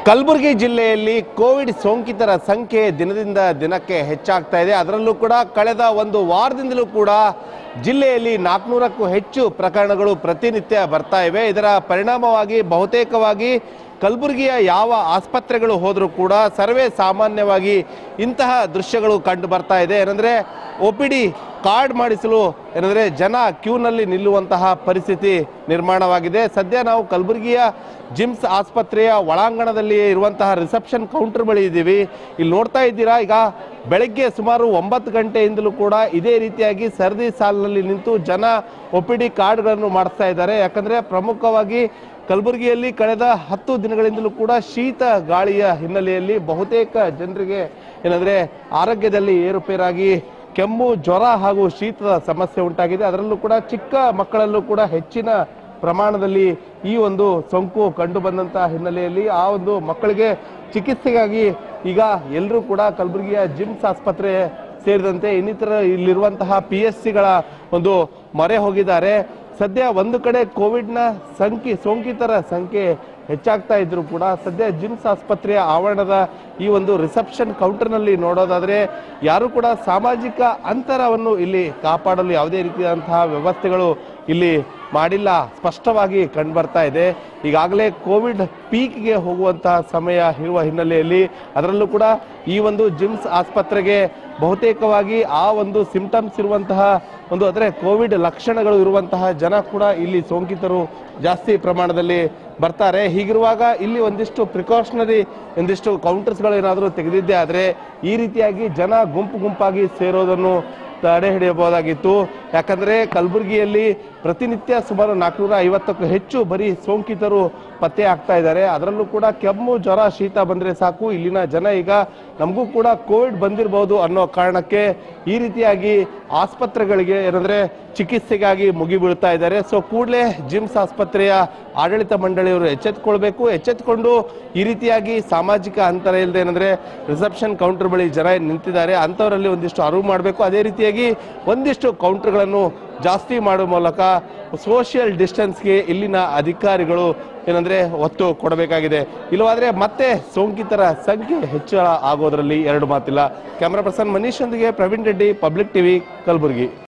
ಕಲಬುರಗಿ ಜಿಲ್ಲೆಯಲ್ಲಿ ಕೋವಿಡ್ ಸೋಂಕಿತರ ಸಂಖ್ಯೆ ದಿನದಿಂದ ದಿನಕ್ಕೆ ಹೆಚ್ಚಾಗ್ತಾ ಇದೆ ಅದರಲ್ಲೂ ಕೂಡ ಕಳೆದ ಒಂದು ವಾರದಿಂದಲೂ ಕೂಡ ಜಿಲ್ಲೆಯಲ್ಲಿ ನಾಲ್ಕುನೂರಕ್ಕೂ ಹೆಚ್ಚು ಪ್ರಕರಣಗಳು ಪ್ರತಿನಿತ್ಯ ಬರ್ತಾ ಇವೆ ಇದರ ಪರಿಣಾಮವಾಗಿ ಬಹುತೇಕವಾಗಿ ಕಲಬುರಗಿಯ ಯಾವ ಆಸ್ಪತ್ರೆಗಳು ಹೋದರೂ ಕೂಡ ಸರ್ವೇ ಸಾಮಾನ್ಯವಾಗಿ ಇಂತಹ ದೃಶ್ಯಗಳು ಕಂಡು ಬರ್ತಾ ಇದೆ ಏನಂದರೆ ಒ ಪಿ ಡಿ ಕಾರ್ಡ್ ಮಾಡಿಸಲು ಏನಂದರೆ ಜನ ಕ್ಯೂನಲ್ಲಿ ನಿಲ್ಲುವಂತಹ ಪರಿಸ್ಥಿತಿ ನಿರ್ಮಾಣವಾಗಿದೆ ಸದ್ಯ ನಾವು ಕಲಬುರಗಿಯ ಜಿಮ್ಸ್ ಆಸ್ಪತ್ರೆಯ ಒಳಾಂಗಣದಲ್ಲಿ ಇರುವಂತಹ ರಿಸೆಪ್ಷನ್ ಕೌಂಟರ್ ಬಳಿ ಇದ್ದೀವಿ ಇಲ್ಲಿ ನೋಡ್ತಾ ಇದ್ದೀರಾ ಈಗ ಬೆಳಗ್ಗೆ ಸುಮಾರು ಒಂಬತ್ತು ಗಂಟೆಯಿಂದಲೂ ಕೂಡ ಇದೇ ರೀತಿಯಾಗಿ ಸರದಿ ಸಾಲಿನಲ್ಲಿ ನಿಂತು ಜನ ಒ ಪಿ ಡಿ ಕಾರ್ಡ್ಗಳನ್ನು ಮಾಡಿಸ್ತಾ ಇದ್ದಾರೆ ಯಾಕಂದರೆ ಪ್ರಮುಖವಾಗಿ ಕಲಬುರಗಿಯಲ್ಲಿ ಕಳೆದ ಹತ್ತು ದಿನಗಳಿಂದಲೂ ಕೂಡ ಶೀತ ಗಾಳಿಯ ಹಿನ್ನೆಲೆಯಲ್ಲಿ ಬಹುತೇಕ ಜನರಿಗೆ ಏನಂದರೆ ಆರೋಗ್ಯದಲ್ಲಿ ಏರುಪೇರಾಗಿ ಕೆಮ್ಮು ಜ್ವರ ಹಾಗೂ ಶೀತದ ಸಮಸ್ಯೆ ಉಂಟಾಗಿದೆ ಅದರಲ್ಲೂ ಕೂಡ ಚಿಕ್ಕ ಮಕ್ಕಳಲ್ಲೂ ಕೂಡ ಹೆಚ್ಚಿನ ಪ್ರಮಾಣದಲ್ಲಿ ಈ ಒಂದು ಸೋಂಕು ಕಂಡು ಬಂದಂತಹ ಹಿನ್ನೆಲೆಯಲ್ಲಿ ಆ ಒಂದು ಮಕ್ಕಳಿಗೆ ಚಿಕಿತ್ಸೆಗಾಗಿ ಈಗ ಎಲ್ಲರೂ ಕೂಡ ಕಲಬುರಗಿಯ ಜಿಮ್ಸ್ ಆಸ್ಪತ್ರೆ ಸೇರಿದಂತೆ ಇನ್ನಿತರ ಇಲ್ಲಿರುವಂತಹ ಪಿ ಎಸ್ ಸಿಗಳ ಒಂದು ಮೊರೆ ಹೋಗಿದ್ದಾರೆ ಸದ್ಯ ಒಂದು ಕಡೆ ಕೋವಿಡ್ನ ಸಂಖ್ಯೆ ಸೋಂಕಿತರ ಸಂಖ್ಯೆ ಹೆಚ್ಚಾಗ್ತಾ ಇದ್ರು ಕೂಡ ಸದ್ಯ ಜಿಮ್ಸ್ ಆಸ್ಪತ್ರೆಯ ಆವರಣದ ಈ ಒಂದು ರಿಸೆಪ್ಷನ್ ಕೌಂಟರ್ನಲ್ಲಿ ನೋಡೋದಾದ್ರೆ ಯಾರು ಕೂಡ ಸಾಮಾಜಿಕ ಅಂತರವನ್ನು ಇಲ್ಲಿ ಕಾಪಾಡಲು ಯಾವುದೇ ರೀತಿಯಾದಂತಹ ವ್ಯವಸ್ಥೆಗಳು ಇಲ್ಲಿ ಮಾಡಿಲ್ಲ ಸ್ಪಷ್ಟವಾಗಿ ಕಂಡುಬರ್ತಾ ಇದೆ ಈಗಾಗಲೇ ಕೋವಿಡ್ ಪೀಕ್ಗೆ ಹೋಗುವಂತಹ ಸಮಯ ಇರುವ ಹಿನ್ನೆಲೆಯಲ್ಲಿ ಅದರಲ್ಲೂ ಕೂಡ ಈ ಒಂದು ಜಿಮ್ಸ್ ಆಸ್ಪತ್ರೆಗೆ ಬಹುತೇಕವಾಗಿ ಆ ಒಂದು ಸಿಂಪ್ಟಮ್ಸ್ ಇರುವಂತಹ ಒಂದು ಅಂದರೆ ಕೋವಿಡ್ ಲಕ್ಷಣಗಳು ಇರುವಂತಹ ಜನ ಕೂಡ ಇಲ್ಲಿ ಸೋಂಕಿತರು ಜಾಸ್ತಿ ಪ್ರಮಾಣದಲ್ಲಿ ಬರ್ತಾರೆ ಹೀಗಿರುವಾಗ ಇಲ್ಲಿ ಒಂದಿಷ್ಟು ಪ್ರಿಕಾಷನರಿ ಒಂದಿಷ್ಟು ಕೌಂಟರ್ಸ್ಗಳು ಏನಾದರೂ ತೆಗೆದಿದ್ದೇ ಆದರೆ ಈ ರೀತಿಯಾಗಿ ಜನ ಗುಂಪು ಗುಂಪಾಗಿ ಸೇರೋದನ್ನು ತಡೆ ಹಿಡಿಯಬಹುದಾಗಿತ್ತು ಯಾಕಂದರೆ ಕಲಬುರಗಿಯಲ್ಲಿ ಪ್ರತಿನಿತ್ಯ ಸುಮಾರು ನಾಲ್ಕುನೂರ ಐವತ್ತಕ್ಕೂ ಹೆಚ್ಚು ಬರೀ ಸೋಂಕಿತರು ಪತ್ತೆ ಆಗ್ತಾ ಇದ್ದಾರೆ ಅದರಲ್ಲೂ ಕೂಡ ಕೆಮ್ಮು ಜ್ವರ ಶೀತ ಬಂದರೆ ಸಾಕು ಇಲ್ಲಿನ ಜನ ಈಗ ನಮಗೂ ಕೂಡ ಕೋವಿಡ್ ಬಂದಿರಬಹುದು ಅನ್ನೋ ಕಾರಣಕ್ಕೆ ಈ ರೀತಿಯಾಗಿ ಆಸ್ಪತ್ರೆಗಳಿಗೆ ಏನಂದ್ರೆ ಚಿಕಿತ್ಸೆಗಾಗಿ ಮುಗಿಬೀಳ್ತಾ ಇದ್ದಾರೆ ಸೊ ಕೂಡಲೇ ಜಿಮ್ಸ್ ಆಸ್ಪತ್ರೆಯ ಆಡಳಿತ ಮಂಡಳಿಯವರು ಎಚ್ಚೆತ್ಕೊಳ್ಬೇಕು ಎಚ್ಚೆತ್ಕೊಂಡು ಈ ರೀತಿಯಾಗಿ ಸಾಮಾಜಿಕ ಅಂತರ ಇಲ್ಲದೆ ಏನಂದ್ರೆ ರಿಸೆಪ್ಷನ್ ಕೌಂಟರ್ ಬಳಿ ಜನ ನಿಂತಿದ್ದಾರೆ ಅಂಥವರಲ್ಲಿ ಒಂದಿಷ್ಟು ಅರಿವು ಮಾಡಬೇಕು ಅದೇ ರೀತಿಯಾಗಿ ಒಂದಿಷ್ಟು ಕೌಂಟರ್ಗಳನ್ನು ಜಾಸ್ತಿ ಮಾಡುವ ಮೂಲಕ ಸೋಷಿಯಲ್ ಡಿಸ್ಟೆನ್ಸ್ಗೆ ಇಲ್ಲಿನ ಅಧಿಕಾರಿಗಳು ಏನಂದ್ರೆ ಒತ್ತು ಕೊಡಬೇಕಾಗಿದೆ ಇಲ್ಲವಾದ್ರೆ ಮತ್ತೆ ಸೋಂಕಿತರ ಸಂಖ್ಯೆ ಹೆಚ್ಚಳ ಆಗೋದ್ರಲ್ಲಿ ಎರಡು ಮಾತಿಲ್ಲ ಕ್ಯಾಮ್ರಾ ಪರ್ಸನ್ ಮನೀಶ್ ಒಂದಿಗೆ ಪ್ರವೀಣ್ ರೆಡ್ಡಿ ಪಬ್ಲಿಕ್ ಟಿವಿ ಕಲಬುರಗಿ